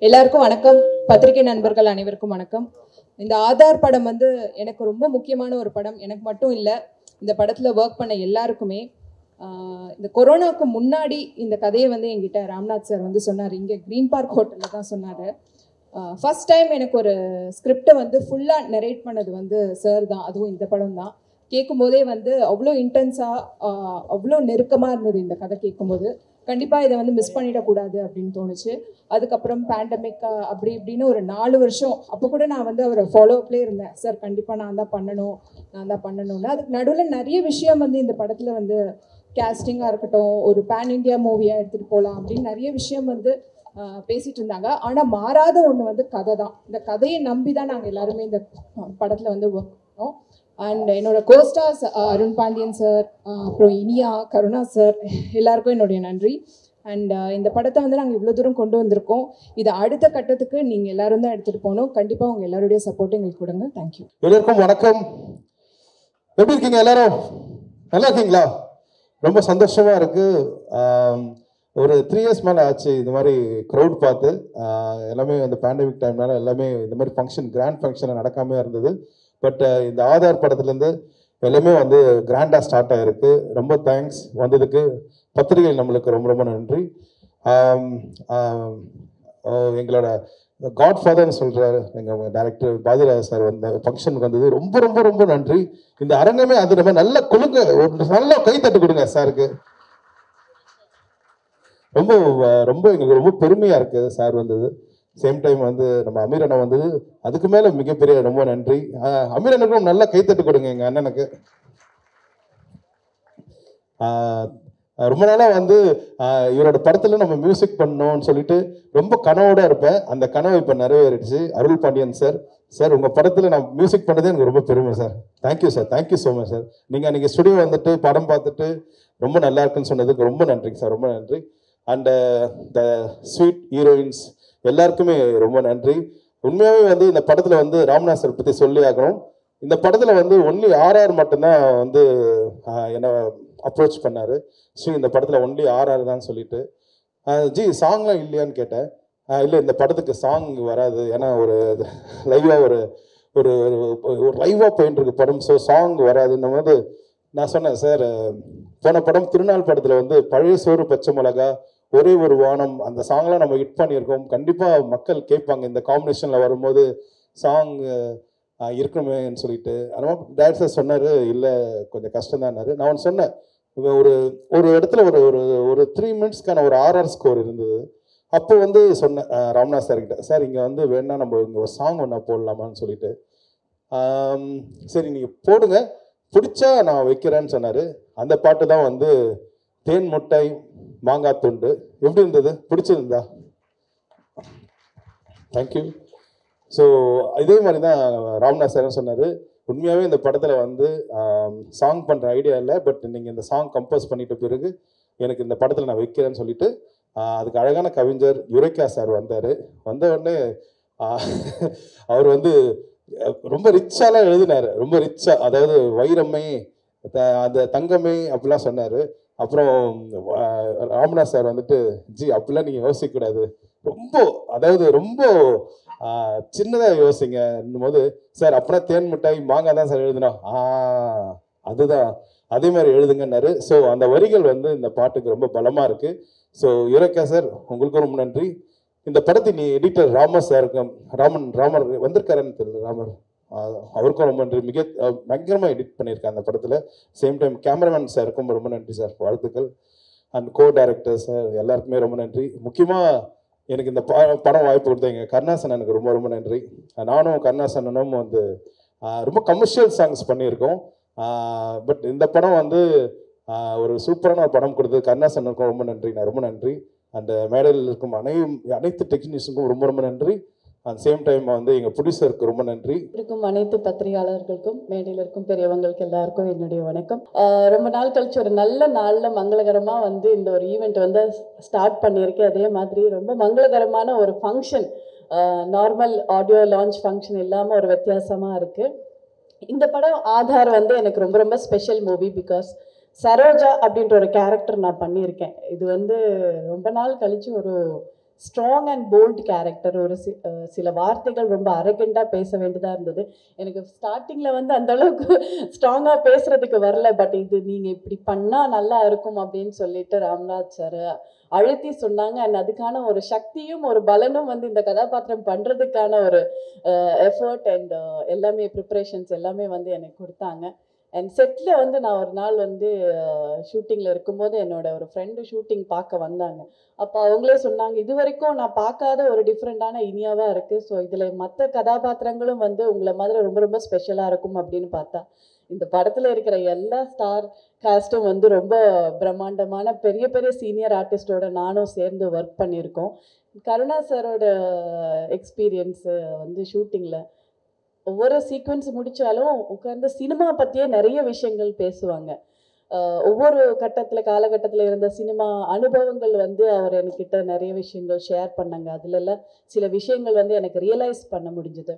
எல்லாருக்கும் வணக்கம் பத்திரிகை நண்பர்கள் அனைவருக்கும் வணக்கம் இந்த ஆதார் படம் வந்து எனக்கு ரொம்ப முக்கியமான ஒரு படம் எனக்கு மட்டும் இல்லை இந்த படத்தில் ஒர்க் பண்ண எல்லாருக்குமே ஆஹ் இந்த கொரோனாவுக்கு முன்னாடி இந்த கதையை வந்து என்கிட்ட ராம்நாத் சார் வந்து சொன்னார் இங்கே க்ரீன் பார்க் ஹோட்டலில் தான் சொன்னார் ஃபர்ஸ்ட் டைம் எனக்கு ஒரு ஸ்கிரிப்டை வந்து ஃபுல்லாக நெரேட் பண்ணது வந்து சார் தான் அதுவும் இந்த படம் தான் கேட்கும்போதே வந்து அவ்வளோ இன்டென்ஸாக அவ்வளோ நெருக்கமாக இருந்தது இந்த கதை கேட்கும்போது கண்டிப்பாக இதை வந்து மிஸ் பண்ணிடக்கூடாது அப்படின்னு தோணுச்சு அதுக்கப்புறம் பேண்டமிக் அப்படி இப்படின்னு ஒரு நாலு வருஷம் அப்போ கூட நான் வந்து அவரை ஃபாலோ அப்லேயே இருந்தேன் சார் கண்டிப்பாக நான் தான் பண்ணணும் நான் தான் பண்ணணும்னு அதுக்கு நடுவில் நிறைய விஷயம் வந்து இந்த படத்தில் வந்து கேஸ்டிங்காக இருக்கட்டும் ஒரு பேன் இண்டியா மூவியாக எடுத்துகிட்டு போகலாம் அப்படின்னு நிறைய விஷயம் வந்து ஆஹ், பேசிட்டு இருந்தாங்க ஆனால் மாறாத ஒன்று வந்து கதை தான் இந்த கதையை நம்பி தான் நாங்கள் எல்லாருமே இந்த படத்தில் வந்து ஒர்க் பண்ணோம் அண்ட் என்னோட கோஸ்டார்ஸ் அருண் பாண்டியன் சார் அப்புறம் இனியா கருணா சார் எல்லாருக்கும் என்னுடைய நன்றி அண்ட் இந்த படத்தை வந்து நாங்கள் இவ்வளோ தூரம் கொண்டு வந்திருக்கோம் இதை அடுத்த கட்டத்துக்கு நீங்கள் எல்லாரும் தான் எடுத்துகிட்டு போகணும் கண்டிப்பாக உங்கள் எல்லாருடைய சப்போர்ட் எங்களுக்கு கொடுங்க தேங்க்யூ எல்லோருக்கும் வணக்கம் எப்படி இருக்கீங்க எல்லாரும் நல்லா இருக்கீங்களா ரொம்ப சந்தோஷமா இருக்கு ஆம், ஒரு த்ரீ இயர்ஸ் மேலே ஆச்சு இந்த மாதிரி க்ரௌட் பார்த்து ஆஹ், எல்லாமே அந்த பேண்டமிக் டைம்னால எல்லாமே இந்த மாதிரி ஃபங்க்ஷன் கிராண்ட் ஃபங்க்ஷன் நடக்காம இருந்தது பட் இந்த ஆதார் படத்துலேருந்து எல்லாமே வந்து கிராண்டாக ஸ்டார்ட் ஆகிருக்கு ரொம்ப தேங்க்ஸ் வந்ததுக்கு பத்திரிகை நம்மளுக்கு ரொம்ப ரொம்ப நன்றி ஆம், ஆம், ஓ, எங்களோட காட் ஃபாதர்னு சொல்கிறாரு எங்கள் டைரக்டர் பாதிராஜ் சார் வந்த ஃபங்க்ஷனுக்கு வந்தது ரொம்ப ரொம்ப ரொம்ப நன்றி இந்த அரங்கமே அது நம்ம நல்ல கொழுங்க ஒரு நல்ல கைத்தட்டு கொடுங்க சாருக்கு ரொம்ப அஹ், ரொம்ப எங்களுக்கு ரொம்ப பெருமையா இருக்கு சார் வந்தது சேம் டைம் வந்து நம்ம அமீர் அண்ணன் வந்தது அதுக்கு மேல மிகப்பெரிய ரொம்ப நன்றி அஹ், அமீர் அண்ணனுக்கும் நல்ல கைத்தட்டு கொடுங்க எங்க அண்ணனுக்கு ஆஹ், ரொம்ப நாளா வந்து ஆஹ், இவரோட படத்துல நம்ம மியூசிக் பண்ணோம்னு சொல்லிட்டு ரொம்ப கனவோட இருப்பேன் அந்த கனவு இப்ப நிறைவேறிடுச்சு அருள் பாண்டியன் சார் சார் உங்க படத்துல நான் மியூசிக் பண்ணதே எனக்கு ரொம்ப பெருமை sir thank you sir thank you so much sir நீங்க அன்னைக்கு ஸ்டுடியோ வந்துட்டு படம் பார்த்துட்டு ரொம்ப நல்லா இருக்குன்னு சொன்னதுக்கு ரொம்ப நன்றிங்க சார் ரொம்ப நன்றி அண்ட் த ஸ்வீட் ஹீரோயின்ஸ் எல்லாருக்குமே ரொம்ப நன்றி உண்மையாகவே வந்து இந்த படத்துல வந்து ராம்நாத் சார் பத்தி சொல்லி ஆகணும் இந்த படத்துல வந்து ஒன்லி ஆர்ஆர் மட்டும்தான் வந்து ஆஹ், என்ன அப்ரோச் பண்ணாரு ஸ்ரீ இந்த படத்துல ஒன்லி ஆர்ஆர் தான் சொல்லிட்டு ஆஹ், ஜி சாங்லாம் இல்லையான்னு கேட்டேன் ஆஹ், இல்லை இந்த படத்துக்கு சாங் வராது ஏன்னா ஒரு லைவாக ஒரு ஒரு ஒரு- ஒரு லைவாக போயிட்டு இருக்கு படம் ஸோ சாங் வராதுன்னும் போது நான் சொன்னேன் சார் போன படம் திருநாள் படத்தில் வந்து பழைய சோறு பச்சை மிளகா ஒரே ஒரு வானம் அந்த சாங்லாம் நம்ம ஹிட் பண்ணியிருக்கோம் கண்டிப்பாக மக்கள் கேட்பாங்க இந்த காம்பினேஷனில் வரும்போது சாங் இருக்கணுமேன்னு சொல்லிட்டு அதனால டேரக்டர் சார் சொன்னார் இல்லை கொஞ்சம் கஷ்டம்தான்னாரு நான் ஒன்று சொன்னேன் இவன் ஒரு ஒரு இடத்துல ஒரு ஒரு ஒரு த்ரீ மினிட்ஸ்க்கான ஒரு ஆர்ஆர் ஸ்கோர் இருந்தது அப்போ வந்து சொன்னேன் அஹ், ராம்நாத் சார் கிட்ட சார் இங்கே வந்து வேணா நம்ம இங்கே ஒரு சாங் ஒன்றா போடலாமான்னு சொல்லிட்டு ஆம், சரி நீங்கள் போடுங்க பிடிச்சா நான் வைக்கிறேன்னு சொன்னார் அந்த பாட்டு தான் வந்து தேன் முட்டாய் மாங்காய் துண்டு எப்படி இருந்தது பிடிச்சிருந்தா தேங்க்யூ ஸோ இதே மாதிரி தான் ராம்நாத் சார் சொன்னார் உண்மையாகவே இந்த படத்தில் வந்து சாங் பண்ணுற ஐடியா இல்லை பட் நீங்கள் இந்த சாங் கம்போஸ் பண்ணிட்ட பிறகு எனக்கு இந்த படத்தில் நான் வைக்கிறேன்னு சொல்லிட்டு ஆஹ், அதுக்கு அழகான கவிஞர் யுரேகா சார் வந்தார் வந்த உடனே ஆஹ், அவர் வந்து அஹ், ரொம்ப ரிச்சாலாம் எழுதினார் ரொம்ப ரிச்சா அதாவது வைரமே த- அந்த தங்கமே அப்படிலாம் சொன்னார் அப்புறம் ஆஹ், ராமநாத் சார் வந்துட்டு ஜி அப்படிலாம் நீங்கள் யோசிக்கக்கூடாது ரொம்ப அதாவது ரொம்ப சின்னதாக யோசிங்கன்னும் போது சார் அப்படின்னா தேன் மிட்டாய் மாங்காய் தான் சார் எழுதணும் ஆ அதுதான் அதே மாதிரி எழுதுங்கன்னாரு ஸோ அந்த வரிகள் வந்து இந்த பாட்டுக்கு ரொம்ப பலமாக இருக்கு ஸோ யுரேகா சார் உங்களுக்கும் ரொம்ப நன்றி இந்த படத்தை நீ எடிட்டர் ராமர் சாருக்கும் ராமன் ராமர் வந்திருக்காருன்னு தெரியல ராமர் ஆஹ் அவருக்கும் ரொம்ப நன்றி மிக அஹ் பயங்கரமா எடிட் பண்ணியிருக்கேன் அந்த படத்தில் சேம் டைம் கேமராமேன் சாருக்கும் ரொம்ப நன்றி சார் வாழ்த்துக்கள் அண்ட் கோ டைரக்டர் சார் எல்லாருக்குமே ரொம்ப நன்றி முக்கியமாக எனக்கு இந்த ப- படம் வாய்ப்பு கொடுத்தீங்க கருணாசன் எனக்கு ரொம்ப ரொம்ப நன்றி நானும் கருணாசனனும் வந்து ஆஹ் ரொம்ப கமர்ஷியல் சாங்ஸ் பண்ணியிருக்கோம் பட் இந்த படம் வந்து ஆஹ் ஒரு சூப்பரான ஒரு படம் கொடுத்தது கருணாசனுக்கும் ரொம்ப நன்றி நான் ரொம்ப நன்றி அந்த மேடையில் இருக்கும் அனை அனைத்து டெக்னீஷியனுக்கும் ரொம்ப ரொம்ப நன்றி அட் சேம் டைம் வந்து எங்கள் ப்ரொடியூசருக்கு ரொம்ப நன்றி இருக்கும் அனைத்து பத்திரிகையாளர்களுக்கும் மேடையில் இருக்கும் பெரியவங்களுக்கு எல்லாருக்கும் என்னுடைய வணக்கம் ஆஹ் ரொம்ப நாள் கழிச்சு ஒரு நல்ல நாளில் மங்களகரமாக வந்து இந்த ஒரு ஈவெண்ட் வந்து ஸ்டார்ட் பண்ணியிருக்கேன் அதே மாதிரி ரொம்ப மங்களகரமான ஒரு function normal audio launch function இல்லாமல் ஒரு வித்தியாசமாக இருக்குது இந்த படம் ஆதார் வந்து எனக்கு ரொம்ப ரொம்ப ஸ்பெஷல் மூவி பிகாஸ் சரோஜா அப்படின்ற ஒரு கேரக்டர் நான் பண்ணியிருக்கேன் இது வந்து ரொம்ப நாள் கழிச்சு ஒரு ஸ்ட்ராங் அண்ட் போல்ட் கேரக்டர் ஒரு சி அஹ் சில வார்த்தைகள் ரொம்ப அரகண்டாக பேச வேண்டியதாக இருந்தது எனக்கு ஸ்டார்டிங்கில் வந்து அந்த அளவுக்கு ஸ்ட்ராங்காக பேசுறதுக்கு வரல பட் இது நீங்கள் இப்படி பண்ணால் நல்லா இருக்கும் அப்படின்னு சொல்லிட்டு ராம்நாத் சார் அழுத்தி சொன்னாங்க அண்ட் அதுக்கான ஒரு சக்தியும் ஒரு பலனும் வந்து இந்த கதாபாத்திரம் பண்ணுறதுக்கான ஒரு எஃபர்ட் அண்ட் எல்லாமே ப்ரிப்ரேஷன்ஸ் எல்லாமே வந்து எனக்கு கொடுத்தாங்க அண்ட் செட்டில் வந்து நான் ஒரு நாள் வந்து ஷூட்டிங்கில் இருக்கும்போது என்னோட ஒரு ஃப்ரெண்டு ஷூட்டிங் பார்க்க வந்தாங்க அப்போ அவங்களே சொன்னாங்க இது வரைக்கும் நான் பார்க்காத ஒரு டிஃப்ரெண்ட்டான இனியாவாக இருக்குது ஸோ இதில் மற்ற கதாபாத்திரங்களும் வந்து உங்களை மாதிரி ரொம்ப ரொம்ப ஸ்பெஷலாக இருக்கும் அப்படின்னு பார்த்தா இந்த படத்தில் இருக்கிற எல்லா ஸ்டார் காஸ்ட்டும் வந்து ரொம்ப பிரம்மாண்டமான பெரிய பெரிய சீனியர் ஆர்டிஸ்டோட நானும் சேர்ந்து ஒர்க் பண்ணியிருக்கோம் கருணா சாரோட எக்ஸ்பீரியன்ஸு வந்து ஷூட்டிங்கில் ஒவ்வொரு சீக்வன்ஸ் முடிச்சாலும் உட்கார்ந்து சினிமா பற்றியே நிறைய விஷயங்கள் பேசுவாங்க அஹ் ஒவ்வொரு கட்டத்தில் காலகட்டத்தில் இருந்த சினிமா அனுபவங்கள் வந்து அவர் என்கிட்ட நிறைய விஷயங்கள் ஷேர் பண்ணாங்க அதுலலாம் சில விஷயங்கள் வந்து எனக்கு ரியலைஸ் பண்ண முடிஞ்சுது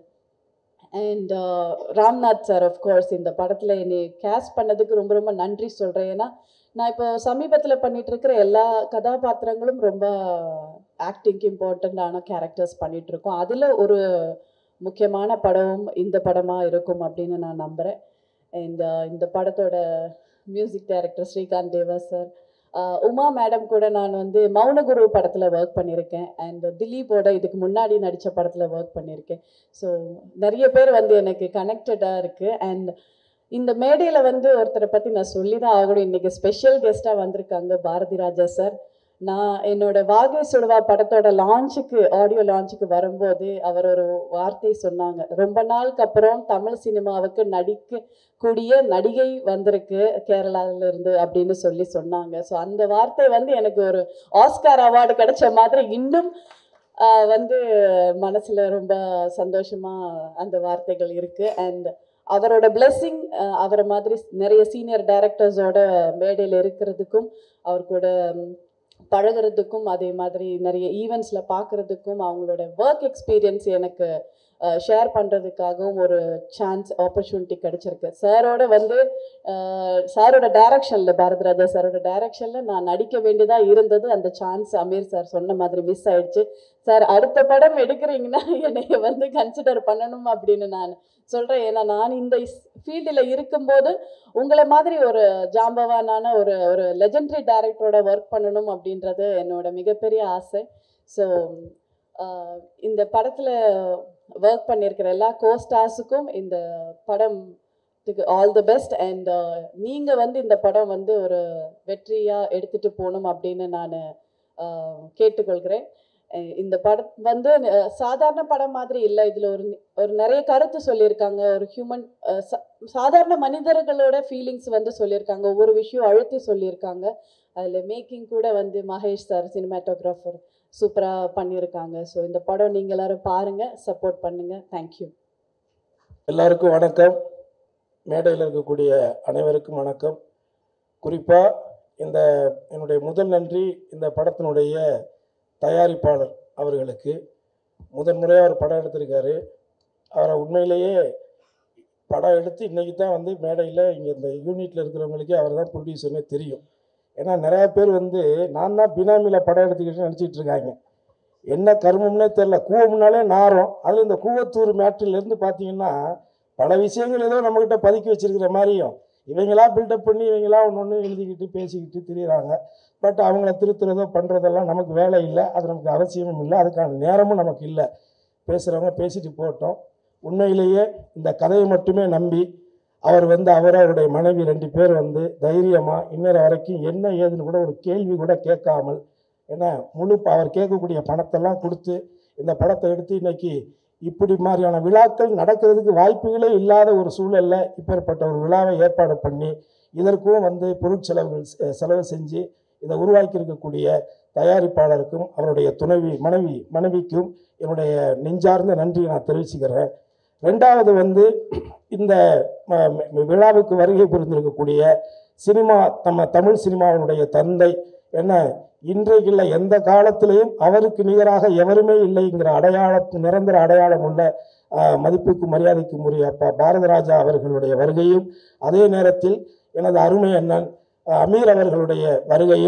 அண்ட் ராம்நாத் சார் கோர்ஸ் இந்த படத்தில் என்னை கேஸ்ட் பண்ணதுக்கு ரொம்ப ரொம்ப நன்றி சொல்கிறேன் ஏன்னா நான் இப்போ சமீபத்தில் பண்ணிட்டு இருக்கிற எல்லா கதாபாத்திரங்களும் ரொம்ப ஆக்டிங்க்கு இம்பார்ட்டண்ட்டான கேரக்டர்ஸ் பண்ணிட்டு இருக்கோம் அதில் ஒரு முக்கியமான படம் இந்த படமாக இருக்கும் அப்படின்னு நான் நம்புகிறேன் இந்த இந்த படத்தோட music director Srikanth Deva sir Uma madam கூட நான் வந்து மௌனகுரு படத்தில் ஒர்க் பண்ணியிருக்கேன் அண்ட் திலீப்போட இதுக்கு முன்னாடி நடித்த படத்தில் ஒர்க் பண்ணியிருக்கேன் ஸோ நிறைய பேர் வந்து எனக்கு கனெக்டடாக இருக்குது அண்ட் இந்த மேடையில் வந்து ஒருத்தரை பற்றி நான் சொல்லி தான் ஆகணும் இன்றைக்கி ஸ்பெஷல் கெஸ்ட்டாக வந்திருக்காங்க பாரதி ராஜா சார் நான் என்னோட வாகை சுடுவா படத்தோட லான்ச்சுக்கு ஆடியோ லான்ச்சுக்கு வரும்போது அவர் ஒரு வார்த்தை சொன்னாங்க ரொம்ப நாளுக்கு அப்புறம் தமிழ் சினிமாவுக்கு நடிக்க கூடிய நடிகை வந்திருக்கு கேரளால இருந்து அப்படின்னு சொல்லி சொன்னாங்க ஸோ அந்த வார்த்தை வந்து எனக்கு ஒரு ஆஸ்கார் அவார்டு கிடைச்ச மாதிரி இன்னும் ஆஹ், வந்து மனசுல ரொம்ப சந்தோஷமா அந்த வார்த்தைகள் இருக்கு அண்ட் அவரோட பிளெஸ்ஸிங் அவரை மாதிரி நிறைய சீனியர் டைரக்டர்ஸோட மேடையில் இருக்கிறதுக்கும் அவர் கூட ம், பழகுறதுக்கும் அதே மாதிரி நிறைய ஈவெண்ட்ஸில் பார்க்குறதுக்கும் அவங்களோட ஒர்க் எக்ஸ்பீரியன்ஸ் எனக்கு ஷேர் பண்ணுறதுக்காகவும் ஒரு சான்ஸ் ஆப்பர்ச்சுனிட்டி கிடைச்சிருக்கு சாரோட வந்து சாரோட டைரக்ஷனில் பாரதிராஜா சாரோட டைரக்ஷனில் நான் நடிக்க வேண்டியதாக இருந்தது அந்த சான்ஸ் அமீர் சார் சொன்ன மாதிரி மிஸ் ஆயிடுச்சு சார் அடுத்த படம் எடுக்கிறீங்கன்னா என்னைய வந்து கன்சிடர் பண்ணணும் அப்படின்னு நான் சொல்கிறேன் ஏன்னா நான் இந்த ஃபீல்டில் இருக்கும்போது உங்களை மாதிரி ஒரு ஜாம்பவானான ஒரு ஒரு லெஜெண்டரி டைரக்டரோட ஒர்க் பண்ணணும் அப்படின்றது என்னோட மிகப்பெரிய ஆசை ஸோ இந்த படத்தில் ஒர்க் பண்ணியிருக்கிற எல்லா கோஸ்டார்ஸுக்கும் இந்த படத்துக்கு ஆல் தி பெஸ்ட் அண்ட் நீங்கள் வந்து இந்த படம் வந்து ஒரு வெற்றியாக எடுத்துகிட்டு போகணும் அப்படின்னு நான் கேட்டுக்கொள்கிறேன் அஹ் இந்த படம் வந்து அஹ், சாதாரண படம் மாதிரி இல்லை இதில் ஒரு நி- ஒரு நிறைய கருத்து சொல்லியிருக்காங்க ஒரு ஹியூமன் சாதாரண மனிதர்களோட ஃபீலிங்ஸ் வந்து சொல்லியிருக்காங்க ஒவ்வொரு விஷயம் அழுத்தி சொல்லியிருக்காங்க அதில் மேக்கிங் கூட வந்து மகேஷ் சார் சினிமாட்டோகிராஃபர் சூப்பராக பண்ணியிருக்காங்க ஸோ இந்த படம் நீங்கள் எல்லாரும் பாருங்கள் சப்போர்ட் பண்ணுங்கள் தேங்க்யூ எல்லாருக்கும் வணக்கம் மேடையில் இருக்கக்கூடிய அனைவருக்கும் வணக்கம் குறிப்பாக இந்த என்னுடைய முதல் நன்றி இந்த படத்தினுடைய தயாரிப்பாளர் அவர்களுக்கு முதன் முறையாக அவர் படம் எடுத்திருக்காரு அவரை உண்மையிலேயே படம் எடுத்து இன்றைக்கி தான் வந்து மேடையில் இங்கே இந்த யூனிட்டில் இருக்கிறவங்களுக்கே அவர் தான் ப்ரொடியூசர்னே தெரியும் ஏன்னா நிறையா பேர் வந்து நான் தான் பினாமியில் படம் எடுத்துக்கிட்டு நினச்சிட்டு இருக்காங்க என்ன கருமம்னே தெரில கூவம்னாலே நாரம் அதில் இந்த கூவத்தூர் மேட்டிலேருந்து பார்த்தீங்கன்னா பல விஷயங்கள் ஏதோ நம்மக்கிட்ட பதுக்கி வச்சிருக்கிற மாதிரியும் இவங்களா பில்டப் பண்ணி இவங்களா ஒன்று ஒன்று எழுதிக்கிட்டு பேசிக்கிட்டு திரியிறாங்க பட் அவங்கள திருத்துறதோ பண்ணுறதெல்லாம் நமக்கு வேலை இல்லை அது நமக்கு அவசியமும் இல்லை அதுக்கான நேரமும் நமக்கு இல்லை பேசுகிறவங்க பேசிட்டு போட்டோம் உண்மையிலேயே இந்த கதையை மட்டுமே நம்பி அவர் வந்து அவர் அவருடைய மனைவி ரெண்டு பேர் வந்து தைரியமாக இன்னொரு வரைக்கும் என்ன ஏதுன்னு கூட ஒரு கேள்வி கூட கேட்காமல் ஏன்னா முழு ப- அவர் கேட்கக்கூடிய பணத்தெல்லாம் கொடுத்து இந்த படத்தை எடுத்து இன்னைக்கு இப்படி மாதிரியான விழாக்கள் நடக்கிறதுக்கு வாய்ப்புகளே இல்லாத ஒரு சூழல்ல இப்பேற்பட்ட ஒரு விழாவை ஏற்பாடு பண்ணி இதற்கும் வந்து பொருட்செலவுகள் செ- செலவு செஞ்சு இதை உருவாக்கி இருக்கக்கூடிய தயாரிப்பாளருக்கும் அவருடைய துணைவி மனைவி மனைவிக்கும் என்னுடைய நெஞ்சார்ந்த நன்றியை நான் தெரிவிச்சுக்கிறேன் ரெண்டாவது வந்து இந்த ம- ம- விழாவுக்கு வருகை புரிந்திருக்கக்கூடிய சினிமா நம்ம தமிழ் சினிமாவினுடைய தந்தை என்ன இன்றைக்கு இல்லை எந்த காலத்திலையும் அவருக்கு நிகராக எவருமே இல்லைங்கிற அடையாளத்து நிரந்தர அடையாளம் உள்ள ஆஹ், மதிப்புக்கும் மரியாதைக்கும் உரிய அப்பா பாரதராஜா அவர்களுடைய வருகையும் அதே நேரத்தில் எனது அருமை அண்ணன் ஆஹ், அமீர் அவர்களுடைய வருகையும்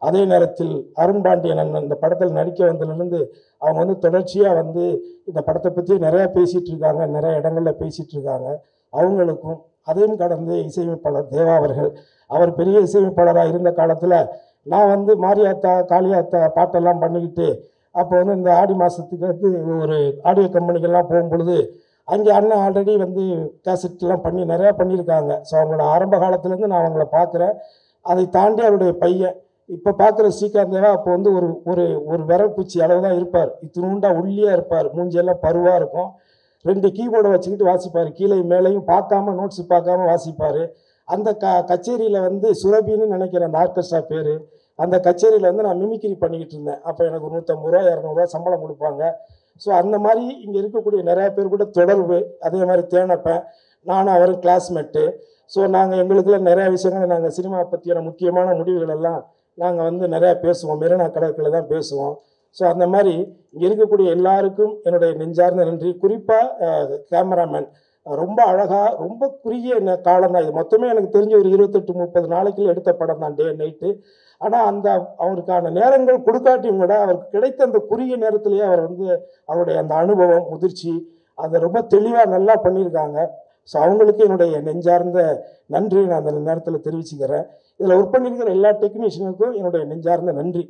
அதே நேரத்தில் அருண் பாண்டியன் அண்ணன் இந்த படத்தில் நடிக்க வந்ததுலேருந்து அவங்க வந்து தொடர்ச்சியாக வந்து இந்த படத்தை பற்றி நிறையா பேசிகிட்டு இருக்காங்க நிறைய இடங்களில் பேசிகிட்டு இருக்காங்க அவங்களுக்கும் அதையும் கடந்து இசையமைப்பாளர் தேவா அவர்கள் அவர் பெரிய இசையமைப்பாளராக இருந்த காலத்தில் நான் வந்து மாரியாத்தா காளியாத்தா பாட்டெல்லாம் பண்ணிக்கிட்டு அப்போ வந்து இந்த ஆடி மாதத்துக்கு வந்து ஒரு ஆடியோ கம்பெனிக்கெல்லாம் போகும்பொழுது அங்கே அண்ணன் ஆல்ரெடி வந்து கேசட்லாம் பண்ணி நிறையா பண்ணியிருக்காங்க ஸோ அவங்களோட ஆரம்ப காலத்துலேருந்து நான் அவங்கள பார்க்குறேன் அதை தாண்டி அவருடைய பையன் இப்போ பார்க்குற ஸ்ரீகாந்த் தேவா அப்போ வந்து ஒரு ஒரு ஒரு விரல் பூச்சி அளவு தான் இருப்பார் இத்தினூண்டா ஒல்லியாக இருப்பார் மூஞ்சியெல்லாம் பருவாக இருக்கும் ரெண்டு கீபோர்டை வச்சுக்கிட்டு வாசிப்பார் கீழே மேலேயும் பார்க்காம நோட்ஸ் பார்க்காம வாசிப்பார் அந்த க கச்சேரியில் வந்து சுரபின்னு நினைக்கிறேன் அந்த ஆர்கெஸ்ட்ரா பேர் அந்த கச்சேரியில் வந்து நான் மிமிக்ரி பண்ணிக்கிட்டு இருந்தேன் அப்போ எனக்கு ஒரு நூற்றம்பது ரூபா இரநூறுவா சம்பளம் கொடுப்பாங்க ஸோ அந்த மாதிரி இங்கே இருக்கக்கூடிய நிறையா பேர் கூட தொடர்பு அதே மாதிரி தேனப்பேன் நானும் அவர் கிளாஸ்மேட்டு ஸோ நாங்கள் எங்களுக்குள்ள நிறையா விஷயங்கள் நாங்கள் சினிமா பற்றியான முக்கியமான முடிவுகள் எல்லாம் நாங்கள் வந்து நிறையா பேசுவோம் மெரினா கடற்கரை தான் பேசுவோம் ஸோ அந்த மாதிரி இங்கே இருக்கக்கூடிய எல்லாருக்கும் என்னுடைய நெஞ்சார்ந்த நன்றி குறிப்பாக கேமராமேன் ரொம்ப அழகாக ரொம்ப குறுகிய நே- காலம் தான் இது மொத்தமே எனக்கு தெரிஞ்ச ஒரு இருபத்தெட்டு முப்பது நாளைக்குள்ள எடுத்த படம் தான் டே நைட்டு ஆனால் அந்த அவருக்கான நேரங்கள் கொடுக்காட்டியும் கூட அவருக்கு கிடைத்த அந்த குறுகிய நேரத்திலேயே அவர் வந்து அவருடைய அந்த அனுபவம் முதிர்ச்சி அதை ரொம்ப தெளிவாக நல்லா பண்ணியிருக்காங்க ஸோ அவங்களுக்கு என்னுடைய நெஞ்சார்ந்த நன்றி நான் அந்த நேரத்தில் தெரிவிச்சுக்கிறேன் இதில் ஒர்க் பண்ணியிருக்கிற எல்லா டெக்னீஷியனுக்கும் என்னுடைய நெஞ்சார்ந்த நன்றி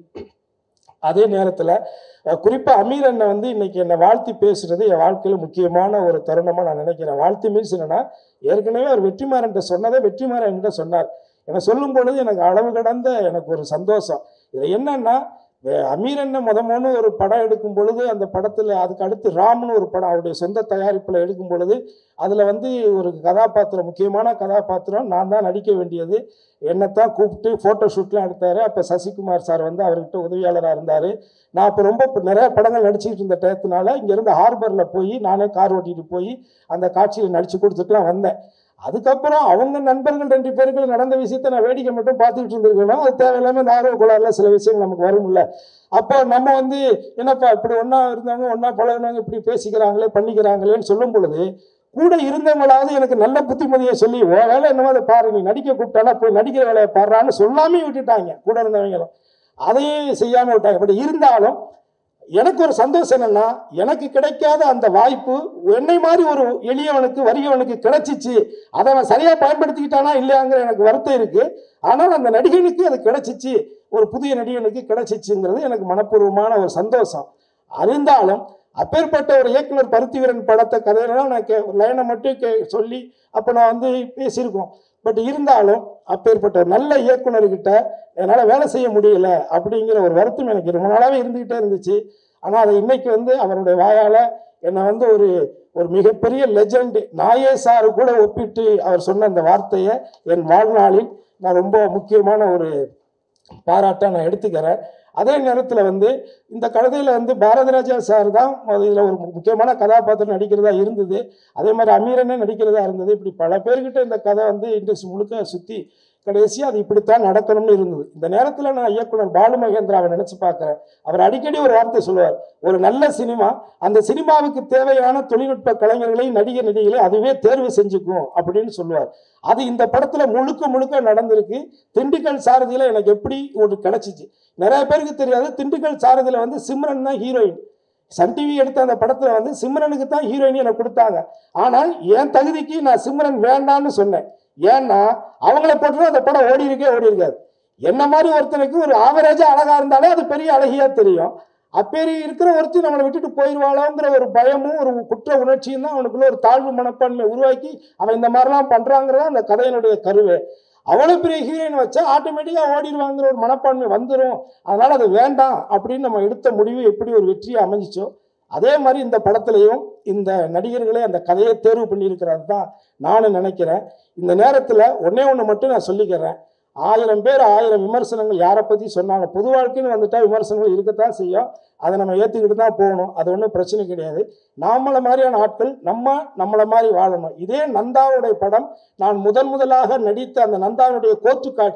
அதே நேரத்தில் குறிப்பாக அமீர் அண்ணன் வந்து இன்னைக்கு என்னை வாழ்த்தி பேசுறது என் வாழ்க்கையில் முக்கியமான ஒரு தருணமாக நான் நினைக்கிறேன் வாழ்த்து மீன்ஸ் என்னன்னா ஏற்கனவே அவர் வெற்றிமாறன்ட்ட சொன்னதை வெற்றிமாறன் என்கிட்ட சொன்னார் என்னை சொல்லும் பொழுது எனக்கு அளவு கடந்த எனக்கு ஒரு சந்தோஷம் இதில் என்னன்னா வே- அமீர் அண்ணன் முத முதன்னு ஒரு படம் எடுக்கும் பொழுது அந்த படத்தில் அதுக்கு அடுத்து ராம்னு ஒரு படம் அவருடைய சொந்த தயாரிப்பில் எடுக்கும் பொழுது அதில் வந்து ஒரு கதாபாத்திரம் முக்கியமான கதாபாத்திரம் நான் தான் நடிக்க வேண்டியது என்னைத்தான் கூப்பிட்டு ஃபோட்டோ ஷூட்லாம் எடுத்தார் அப்போ சசிகுமார் சார் வந்து அவர்கிட்ட உதவியாளராக இருந்தார் நான் அப்போ ரொம்ப இப்ப நிறைய படங்கள் நடிச்சுக்கிட்டு இருந்த டயத்தினால இங்கேருந்து ஹார்பரில் போய் நானே கார் ஓட்டிட்டு போய் அந்த காட்சியில் நடிச்சு கொடுத்துட்டுலாம் வந்தேன் அதுக்கப்புறம் அவங்க நண்பர்கள் ரெண்டு பேருக்கு நடந்த விஷயத்த நான் வேடிக்கை மட்டும் பார்த்துக்கிட்டு இருந்திருக்கணும் அது தேவையில்லாம இந்த ஆர்வ கோளாறுல சில விஷயங்கள் நமக்கு வரும்ல அப்போ நம்ம வந்து என்னப்பா இப்படி ஒன்றா இருந்தவங்க ஒன்றா பழகினவங்க இப்படி பேசிக்கிறாங்களே பண்ணிக்கிறாங்களேன்னு சொல்லும் பொழுது கூட இருந்தவங்களாவது எனக்கு நல்ல புத்திமதியை சொல்லி ஓ வேலை என்னமோ அதை பாரு நீ நடிக்க கூப்பிட்டானா போய் நடிக்கிற வேலையை பாடுறான்னு சொல்லாமே விட்டுட்டாங்க கூட இருந்தவங்களும் அதையும் செய்யாமல் விட்டாங்க பட் இருந்தாலும் எனக்கு ஒரு சந்தோஷம் என்னன்னா எனக்கு கிடைக்காத அந்த வாய்ப்பு என்னை மாதிரி ஒரு எளியவனுக்கு வறியவனுக்கு கிடைச்சிச்சு அதை அவன் சரியா பயன்படுத்திக்கிட்டானா இல்லையாங்கிற எனக்கு வருத்தம் இருக்கு ஆனால் அந்த நடிகனுக்கு அது கிடைச்சிச்சு ஒரு புதிய நடிகனுக்கு கிடைச்சிச்சுங்கிறது எனக்கு மனப்பூர்வமான ஒரு சந்தோஷம் அறிந்தாலும் அப்பேற்பட்ட ஒரு இயக்குனர் பருத்திவீரன் படத்தை கதையெல்லாம் நான் கே லைனை மட்டும் கே சொல்லி அப்போ நான் வந்து பேசியிருக்கோம் பட் இருந்தாலும் அப்பேற்பட்ட ஒரு நல்ல இயக்குனர்கிட்ட என்னால் வேலை செய்ய முடியல அப்படிங்கிற ஒரு வருத்தம் எனக்கு ரொம்ப நாளாகவே இருந்துக்கிட்டே இருந்துச்சு ஆனால் அதை இன்னைக்கு வந்து அவருடைய வாயால் என்னை வந்து ஒரு ஒரு மிகப்பெரிய லெஜண்ட் நாயே சாரு கூட ஒப்பிட்டு அவர் சொன்ன அந்த வார்த்தையை என் வாழ்நாளில் நான் ரொம்ப முக்கியமான ஒரு பாராட்டாக நான் எடுத்துக்கிறேன் அதே நேரத்தில் வந்து இந்த கதையில் வந்து பாரதிராஜா சார் தான் இதில் ஒரு முக்கியமான கதாபாத்திரம் நடிக்கிறதா இருந்தது அதே மாதிரி அமீரனே நடிக்கிறதா இருந்தது இப்படி பல பேர்கிட்ட இந்த கதை வந்து இண்டஸ்ட்ரி முழுக்க சுற்றி கடைசியாக அது இப்படித்தான் நடக்கணும்னு இருந்தது இந்த நேரத்தில் நான் இயக்குனர் பாலு மகேந்திராவை நினச்சி பார்க்குறேன் அவர் அடிக்கடி ஒரு வார்த்தை சொல்லுவார் ஒரு நல்ல சினிமா அந்த சினிமாவுக்கு தேவையான தொழில்நுட்ப கலைஞர்களை நடிகர் நடிகளை அதுவே தேர்வு செஞ்சுக்கும் அப்படின்னு சொல்லுவார் அது இந்த படத்துல முழுக்க முழுக்க நடந்திருக்கு திண்டுக்கல் சாரதியில எனக்கு எப்படி ஒரு கிடைச்சிச்சு நிறைய பேருக்கு தெரியாது திண்டுக்கல் சாரதியில வந்து சிம்ரன் தான் ஹீரோயின் சன் டிவி எடுத்த அந்த படத்துல வந்து சிம்ரனுக்கு தான் ஹீரோயின் எனக்கு கொடுத்தாங்க ஆனால் என் தகுதிக்கு நான் சிம்ரன் வேண்டான்னு சொன்னேன் ஏன்னா அவங்கள போட்டு அந்த படம் ஓடி இருக்கே ஓடி இருக்காது என்ன மாதிரி ஒருத்தனுக்கு ஒரு ஆவரேஜா அழகா இருந்தாலே அது பெரிய அழகியா தெரியும் அப்பேரி இருக்கிற ஒருத்தி நம்மளை விட்டுட்டு போயிடுவாளோங்கிற ஒரு பயமும் ஒரு குற்ற உணர்ச்சியும் தான் அவனுக்குள்ள ஒரு தாழ்வு மனப்பான்மை உருவாக்கி அவன் இந்த மாதிரிலாம் பண்றாங்கிறதா அந்த கதையினுடைய கருவே அவ்வளோ பெரிய ஹீரோயின் வச்சா ஆட்டோமேட்டிக்காக ஓடிடுவாங்கிற ஒரு மனப்பான்மை வந்துடும் அதனால அது வேண்டாம் அப்படின்னு நம்ம எடுத்த முடிவு எப்படி ஒரு வெற்றியை அமைஞ்சிச்சோ அதே மாதிரி இந்த படத்துலையும் இந்த நடிகர்களே அந்த கதையை தேர்வு பண்ணியிருக்கிறது தான் நானும் நினைக்கிறேன் இந்த நேரத்தில் ஒண்ணே ஒன்று மட்டும் நான் சொல்லிக்கிறேன் ஆயிரம் பேர் ஆயிரம் விமர்சனங்கள் யாரை பற்றி சொன்னாங்க பொது வாழ்க்கைன்னு வந்துட்டா விமர்சனங்கள் இருக்கத்தான் செய்யும் அதை நம்ம ஏற்றுக்கிட்டு தான் போகணும் அது ஒன்றும் பிரச்சனை கிடையாது நாமளை மாதிரியான ஆட்கள் நம்ம நம்மளை மாதிரி வாழணும் இதே நந்தாவுடைய படம் நான் முதன் முதலாக நடித்த அந்த நந்தாவுடைய கோர்ட்டு காட்சி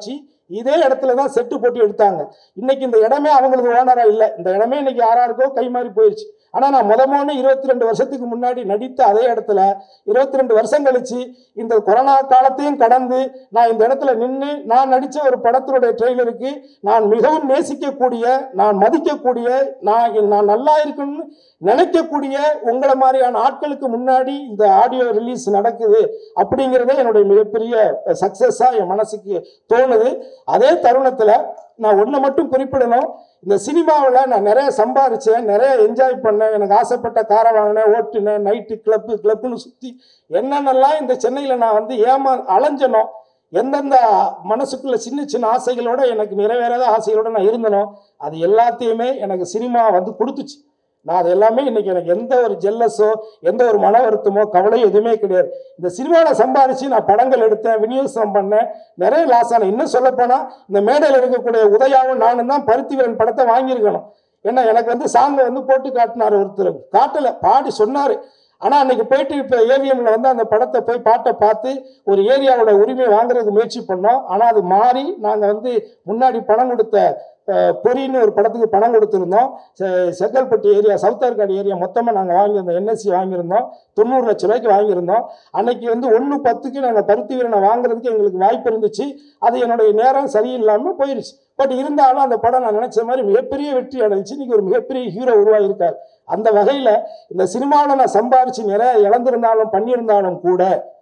இதே இடத்துல தான் செட்டு போட்டு எடுத்தாங்க இன்னைக்கு இந்த இடமே அவங்களுக்கு ஓனரா இல்லை இந்த இடமே இன்னைக்கு யாராருக்கோ கை மாறி போயிடுச்சு ஆனா நான் முத முதல்ல இருபத்தி ரெண்டு வருஷத்துக்கு முன்னாடி நடித்த அதே இடத்துல இருபத்தி ரெண்டு வருஷம் கழிச்சு இந்த கொரோனா காலத்தையும் கடந்து நான் இந்த இடத்துல நின்று நான் நடித்த ஒரு படத்தினுடைய ட்ரெய்லருக்கு நான் மிகவும் நேசிக்கக்கூடிய நான் மதிக்கக்கூடிய நான் நான் நல்லா இருக்கணும்னு நினைக்கக்கூடிய உங்களை மாதிரியான ஆட்களுக்கு முன்னாடி இந்த ஆடியோ ரிலீஸ் நடக்குது அப்படிங்கிறதே என்னுடைய மிகப்பெரிய சக்ஸஸாக என் மனசுக்கு தோணுது அதே தருணத்தில் நான் ஒன்றை மட்டும் குறிப்பிடணும் இந்த சினிமாவில் நான் நிறைய சம்பாரிச்சேன் நிறைய என்ஜாய் பண்ணேன் எனக்கு ஆசைப்பட்ட காரை வாங்கினேன் ஓட்டுனேன் நைட்டு கிளப்பு கிளப்புன்னு சுற்றி என்னென்னலாம் இந்த சென்னையில் நான் வந்து ஏமா அலைஞ்சனோ எந்தெந்த மனசுக்குள்ள சின்ன சின்ன ஆசைகளோட எனக்கு நிறைவேறாத ஆசைகளோட நான் இருந்தனோ அது எல்லாத்தையுமே எனக்கு சினிமா வந்து கொடுத்துச்சு நான் அது எல்லாமே இன்னைக்கு எனக்கு எந்த ஒரு ஜெல்லஸோ எந்த ஒரு மன வருத்தமோ கவலையோ எதுவுமே கிடையாது இந்த சினிமாவில் சம்பாரிச்சு நான் படங்கள் எடுத்தேன் விநியோகம் பண்ணேன் நிறைய லாஸ் ஆனேன் இன்னும் சொல்லப்போனால் இந்த மேடையில் இருக்கக்கூடிய உதயாவும் நானும் தான் பருத்திவீரன் படத்தை வாங்கியிருக்கணும் ஏன்னா எனக்கு வந்து சாங்கை வந்து போட்டு காட்டினார் ஒருத்தர் காட்டலை பாடி சொன்னார் ஆனால் அன்னைக்கு போயிட்டு இப்போ ஏவிஎம்ல வந்து அந்த படத்தை போய் பாட்டை பார்த்து ஒரு ஏரியாவோட உரிமை வாங்குறதுக்கு முயற்சி பண்ணோம் ஆனால் அது மாறி நாங்கள் வந்து முன்னாடி பணம் கொடுத்த அஹ், பொறின்னு ஒரு படத்துக்கு பணம் கொடுத்துருந்தோம் செ- Chengalpattu area south Arcot area மொத்தமாக நாங்கள் வாங்கியிருந்தோம் என்எஸ்சி வாங்கியிருந்தோம் தொண்ணூறு லட்ச ரூபாய்க்கு வாங்கியிருந்தோம் அன்னைக்கு வந்து ஒன்று பத்துக்கு நாங்கள் பருத்தி வீரனை வாங்குறதுக்கு எங்களுக்கு வாய்ப்பு இருந்துச்சு அது என்னுடைய நேரம் சரியில்லாமல் போயிருச்சு பட் இருந்தாலும் அந்த படம் நான் நினைச்ச மாதிரி மிகப்பெரிய வெற்றி அடைஞ்சிச்சு இன்னைக்கு ஒரு மிகப்பெரிய ஹீரோ உருவாகியிருக்கார் அந்த வகையில் இந்த சினிமாவில் நான் சம்பாரிச்சு நிறைய இழந்திருந்தாலும் பண்ணியிருந்தாலும் கூட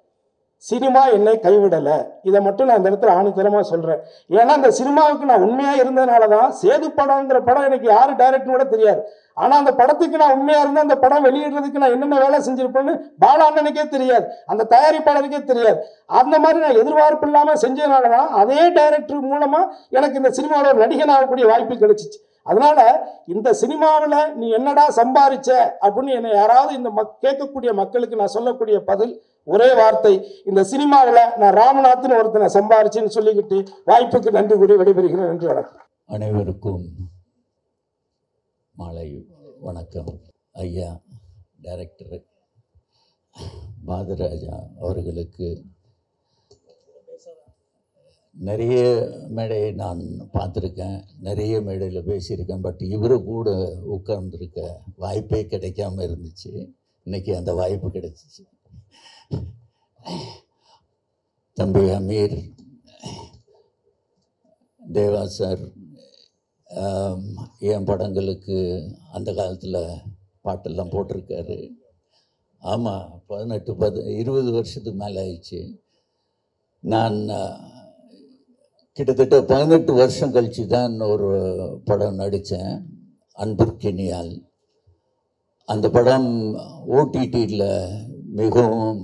சினிமா என்னை கைவிடலை இதை மட்டும் நான் இந்த இடத்துல ஆணித்தரமாக சொல்கிறேன் ஏன்னா இந்த சினிமாவுக்கு நான் உண்மையாக இருந்ததுனால தான் சேது படங்கிற படம் எனக்கு யார் டைரக்ட்னு கூட தெரியாது ஆனால் அந்த படத்துக்கு நான் உண்மையாக இருந்து அந்த படம் வெளியிடுறதுக்கு நான் என்னென்ன வேலை செஞ்சிருப்பேன்னு பாலா அண்ணனுக்கே தெரியாது அந்த தயாரிப்பாளருக்கே தெரியாது அந்த மாதிரி நான் எதிர்பார்ப்பு இல்லாமல் செஞ்சதுனால தான் அதே டைரக்டர் மூலமாக எனக்கு இந்த சினிமாவில் ஒரு நடிகன் ஆகக்கூடிய வாய்ப்பு கிடைச்சிச்சு அதனால இந்த சினிமாவில் நீ என்னடா சம்பாரிச்ச அப்படின்னு என்னை யாராவது இந்த மக் கேட்கக்கூடிய மக்களுக்கு நான் சொல்லக்கூடிய பதில் ஒரே வார்த்தை இந்த சினிமாவில் நான் ராமநாத்னு ஒருத்தனை சம்பாரிச்சேன்னு சொல்லிக்கிட்டு வாய்ப்புக்கு நன்றி கூறி விடைபெறுகிறேன் நன்றி வணக்கம் அனைவருக்கும் மாலை வணக்கம் ஐயா டைரக்டர் பாதராஜா அவர்களுக்கு நிறைய மேடையை நான் பார்த்துருக்கேன் நிறைய மேடையில் பேசியிருக்கேன் பட் இவரு கூட உட்கார்ந்துருக்க வாய்ப்பே கிடைக்காம இருந்துச்சு இன்னைக்கு அந்த வாய்ப்பு கிடைச்சிச்சு தம்பி அமீர் தேவா சார் ஆம், என் படங்களுக்கு அந்த காலத்தில் பாட்டெல்லாம் போட்டிருக்காரு ஆமாம் பதினெட்டு பது இருபது வருஷத்துக்கு மேலே ஆயிடுச்சு நான் அஹ், கிட்டத்தட்ட பதினெட்டு வருஷம் கழிச்சு தான் ஒரு படம் நடித்தேன் அன்பிற்கினியால் அந்த படம் ஓடிடியில் மிகவும்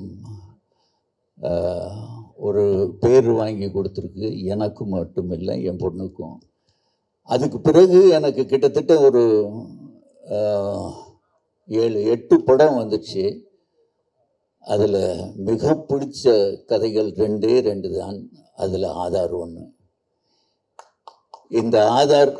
அஹ், ஒரு பேர் வாங்கி கொடுத்துருக்கு எனக்கும் மட்டும் இல்லை என் பொண்ணுக்கும் அதுக்கு பிறகு எனக்கு கிட்டத்தட்ட ஒரு ஆஹ், ஏழு எட்டு படம் வந்துச்சு அதில் மிக பிடிச்ச கதைகள் ரெண்டே ரெண்டு தான் அதில் ஆதார் ஒன்று இந்த ஆதார்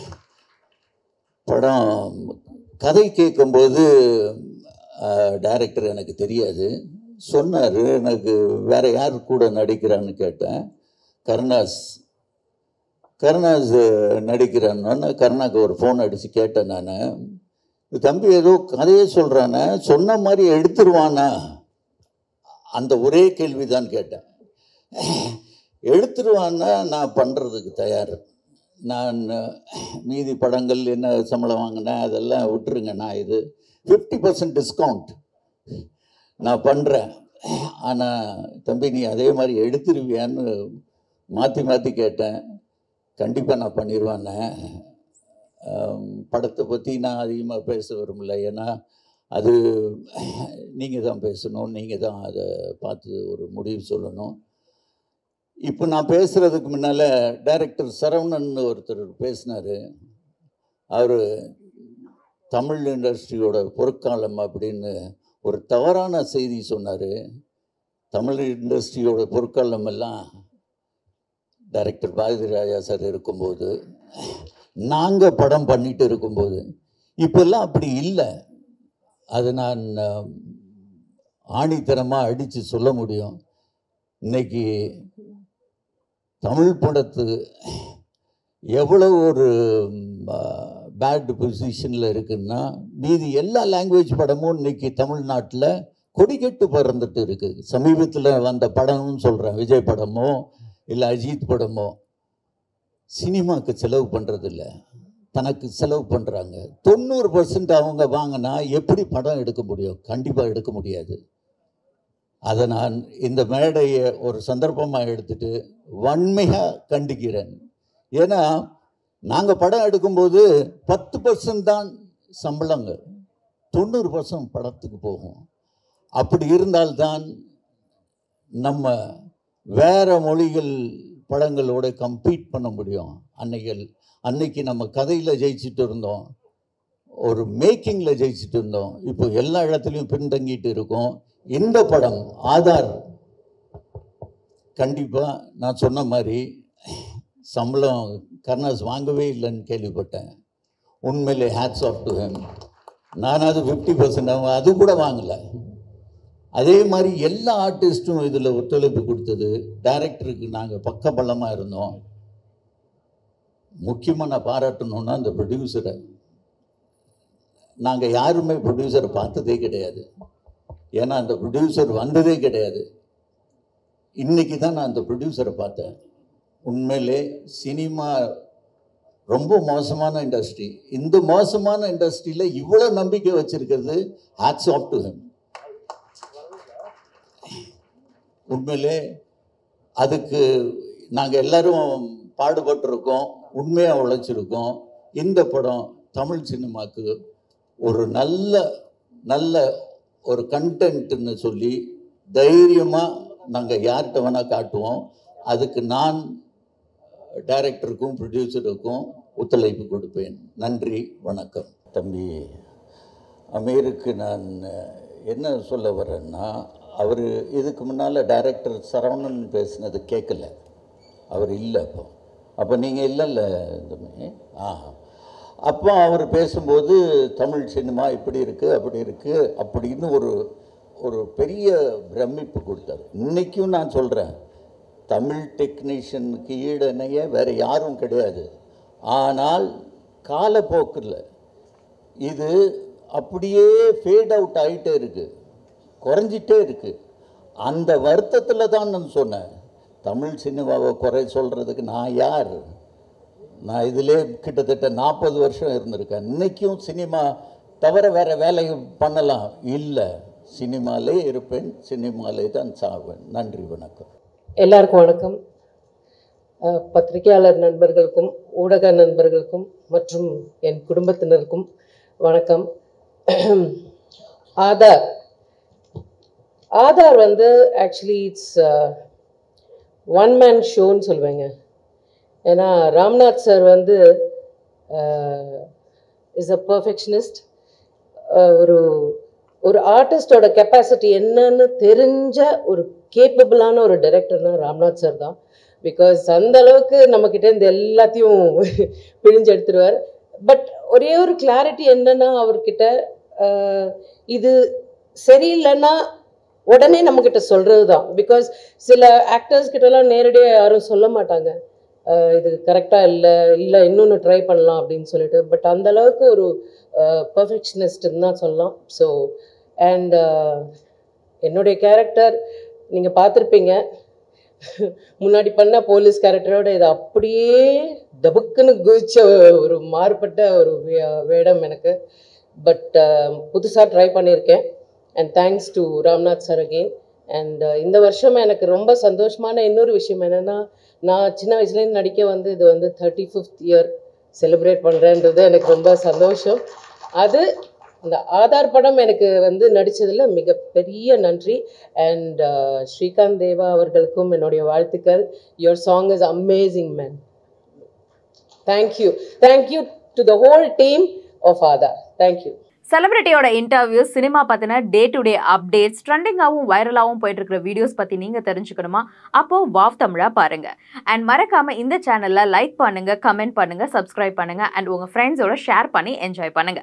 படம் கதை கேட்கும்போது டைரக்டர் எனக்கு தெரியாது சொன்னார் எனக்கு வேற யார் கூட நடிக்கிறான்னு கேட்டேன் கருணாஸ் கருணாஸ் நடிக்கிறான்னு கருணாக்கு ஒரு ஃபோன் அடித்து கேட்டேன் நான் தம்பி ஏதோ கதையே சொல்கிறானே சொன்ன மாதிரி எடுத்துருவானா அந்த ஒரே கேள்வி தான் கேட்டேன் எடுத்துருவான்னா நான் பண்ணுறதுக்கு தயார் நான் மீதி படங்கள் என்ன சம்பளம் வாங்கினேன் அதெல்லாம் விட்டுருங்க நான் இது ஃபிஃப்டி பர்சன்ட் டிஸ்கவுண்ட் நான் பண்ணுறேன் ஆனால் தம்பி நீ அதே மாதிரி எடுத்துருவியான்னு மாற்றி மாற்றி கேட்டேன் கண்டிப்பாக நான் பண்ணிடுவேண்ணே ஆம், படத்தை பற்றி நான் அதிகமாக பேச விரும்பல ஏன்னா அது நீங்கள் தான் பேசணும் நீங்கள் தான் அதை பார்த்து ஒரு முடிவு சொல்லணும் இப்போ நான் பேசுகிறதுக்கு முன்னால் டைரக்டர் சரவணன் ஒருத்தர் பேசினார் அவர் தமிழ் இண்டஸ்ட்ரியோட பொற்காலம் அப்படின்னு ஒரு தவறான செய்தி சொன்னார் தமிழ் இண்டஸ்ட்ரியோட பொற்காலம் எல்லாம் டைரக்டர் பாரதி ராஜா சார் இருக்கும்போது நாங்கள் படம் பண்ணிட்டு இருக்கும்போது இப்போல்லாம் அப்படி இல்லை அதை நான் அஹ், ஆணித்தரமாக அடித்து சொல்ல முடியும் இன்னைக்கு தமிழ் படத்து எவ்வளோ ஒரு பேட் பொசிஷனில் இருக்குன்னா மீதி எல்லா லாங்குவேஜ் படமும் இன்னைக்கு தமிழ்நாட்டில் கொடிக்கட்டு பறந்துட்டு இருக்கு சமீபத்தில் வந்த படம்னு சொல்கிறேன் விஜய் படமோ இல்லை அஜித் படமோ சினிமாவுக்கு செலவு பண்ணுறதில்ல தனக்கு செலவு பண்ணுறாங்க தொண்ணூறு பர்சன்ட் அவங்க வாங்கினா எப்படி படம் எடுக்க முடியும் கண்டிப்பாக எடுக்க முடியாது அதை நான் இந்த மேடையை ஒரு சந்தர்ப்பமாக எடுத்துட்டு வன்மையாக கண்டிக்கிறேன் ஏன்னா நாங்கள் படம் எடுக்கும்போது பத்து பர்சன்ட் தான் சம்பளங்க தொண்ணூறு பர்சன்ட் படத்துக்கு போகும் அப்படி இருந்தால்தான் நம்ம வேற மொழிகள் படங்களோட கம்பீட் பண்ண முடியும் அன்னைகள் அன்னைக்கு நம்ம கதையில் ஜெயிச்சிட்டு இருந்தோம் ஒரு மேக்கிங்கில் ஜெயிச்சிட்டு இருந்தோம் இப்போ எல்லா இடத்துலையும் பின்தங்கிட்டு இருக்கோம் இந்த படம் ஆதார் கண்டிப்பாக நான் சொன்ன மாதிரி சம்பளம் கர்ணாஸ் வாங்கவே இல்லைன்னு கேள்விப்பட்டேன் உண்மையிலே ஹேட்ஸ் ஆஃப் டு ஹெம் நான் அது ஃபிஃப்டி பர்சன்ட் அவங்க அது கூட வாங்கலை அதே மாதிரி எல்லா ஆர்டிஸ்ட்டும் இதில் ஒத்துழைப்பு கொடுத்தது டைரக்டருக்கு நாங்கள் பக்கபலமாக இருந்தோம் முக்கியமாக நான் பாராட்டணும்னா அந்த ப்ரொடியூசரை நாங்கள் யாருமே ப்ரொடியூசரை பார்த்ததே கிடையாது ஏன்னா அந்த ப்ரொடியூசர் வந்ததே கிடையாது இன்னைக்கு தான் நான் அந்த ப்ரொடியூசரை பார்த்தேன் உண்மையிலே சினிமா ரொம்ப மோசமான இண்டஸ்ட்ரி இந்த மோசமான இண்டஸ்ட்ரியில் இவ்வளோ நம்பிக்கை வச்சிருக்கிறது ஹேட்ஸ் ஆஃப் டு ஹிம் உண்மையிலே அதுக்கு நாங்கள் எல்லாரும் பாடுபட்டிருக்கோம் உண்மையாக உழைச்சிருக்கோம் இந்த படம் தமிழ் சினிமாக்கு ஒரு நல்ல நல்ல ஒரு கண்டென்ட்னு சொல்லி தைரியமாக நாங்கள் யார்கிட்ட வேணால் காட்டுவோம் அதுக்கு நான் டைரக்டருக்கும் ப்ரொடியூசருக்கும் ஒத்துழைப்பு கொடுப்பேன் நன்றி வணக்கம் தம்பி அமீருக்கு நான் என்ன சொல்ல வரேன்னா அவர் இதுக்கு முன்னால் டைரக்டர் சரவணன் பேசினது கேட்கல அவர் இல்லை அப்போ அப்போ நீங்கள் இல்லைல்ல தம்பி ஆ அப்போ அவர் பேசும்போது தமிழ் சினிமா இப்படி இருக்குது அப்படி இருக்குது அப்படின்னு ஒரு ஒரு பெரிய பிரமிப்பு கொடுத்தாரு இன்றைக்கும் நான் சொல்கிறேன் தமிழ் டெக்னீஷியனுக்கு ஈடணைய வேறு யாரும் கிடையாது ஆனால் காலப்போக்கில் இது அப்படியே ஃபேட் அவுட் ஆகிட்டே இருக்குது குறைஞ்சிட்டே இருக்குது அந்த வருத்தத்தில் தான் நான் சொன்னேன் தமிழ் சினிமாவை குறை சொல்கிறதுக்கு நான் யார் நான் இதிலே கிட்டத்தட்ட நாற்பது வருஷம் இருந்திருக்கேன் இன்றைக்கும் சினிமா தவிர வேறு வேலை பண்ணலாம் இல்லை சினிமாலே இருப்பேன் சினிமாலே தான் சாவேன் நன்றி வணக்கம் எல்லாருக்கும் வணக்கம் அஹ், பத்திரிகையாளர் நண்பர்களுக்கும் ஊடக நண்பர்களுக்கும் மற்றும் என் குடும்பத்தினருக்கும் வணக்கம் ஆதார் ஆதார் வந்து ஆக்சுவலி இட்ஸ் ஒன் மேன் ஷோன்னு சொல்லுவேங்க ஏன்னா ராம்நாத் சார் வந்து இஸ் அ பர்ஃபெக்ஷனிஸ்ட் ஒரு ஒரு ஆர்டிஸ்டோட கெப்பாசிட்டி என்னன்னு தெரிஞ்ச ஒரு கேப்பபிளான ஒரு டைரக்டர்னா ராம்நாத் சார் தான் பிகாஸ் அந்த அளவுக்கு நம்மக்கிட்ட இந்த எல்லாத்தையும் பிழிஞ்சு எடுத்துருவார் பட் ஒரே ஒரு கிளாரிட்டி என்னன்னா அவர்கிட்ட ஆஹ், இது சரியில்லைன்னா உடனே நம்மக்கிட்ட சொல்கிறது தான் பிகாஸ் சில ஆக்டர்ஸ் கிட்டலாம் நேரடியாக யாரும் சொல்ல மாட்டாங்க ஆஹ், இது கரெக்டாக இல்லை இல்லை இன்னொன்று ட்ரை பண்ணலாம் அப்படின்னு சொல்லிட்டு பட் அந்த அளவுக்கு ஒரு பர்ஃபெக்ஷனிஸ்ட்னு தான் சொல்லலாம் ஸோ அண்ட் என்னுடைய கேரக்டர் நீங்கள் பார்த்துருப்பீங்க முன்னாடி பண்ண போலீஸ் கேரக்டரோட இது அப்படியே டபுக்குன்னு குதிச்ச ஒரு மாறுபட்ட ஒரு வே- வேடம் எனக்கு பட் புதுசாக ட்ரை பண்ணியிருக்கேன் and thanks to Ramnath sir again and இந்த வருஷம் எனக்கு ரொம்ப சந்தோஷமான இன்னொரு விஷயம் என்னென்னா நான் சின்ன வயசுலேருந்து நடிக்க வந்து இது வந்து தேர்ட்டி ஃபிஃப்த் இயர் செலிப்ரேட் பண்ணுறேன்றது எனக்கு ரொம்ப சந்தோஷம் அது இந்த ஆதார் படம் எனக்கு வந்து நடித்ததில் மிகப்பெரிய நன்றி அண்ட் ஸ்ரீகாந்த் தேவா அவர்களுக்கும் என்னுடைய வாழ்த்துக்கள் your song is amazing man thank you thank you to the whole team of Aadhaar thank you செலிபிரிட்டியோட இன்டர்வியூஸ் சினிமா பத்தின டே டு டே அப்டேட்ஸ் ட்ரெண்டிங்காகவும் வைரலாகவும் போயிட்டு இருக்கிற வீடியோஸ் பத்தி நீங்க தெரிஞ்சுக்கணுமா அப்போ வாவ் தமிழா பாருங்க அண்ட் மறக்காம இந்த சேனல்ல லைக் பண்ணுங்க கமெண்ட் பண்ணுங்க சப்ஸ்கிரைப் பண்ணுங்க அண்ட் உங்க ஃப்ரெண்ட்ஸோட ஷேர் பண்ணி என்ஜாய் பண்ணுங்க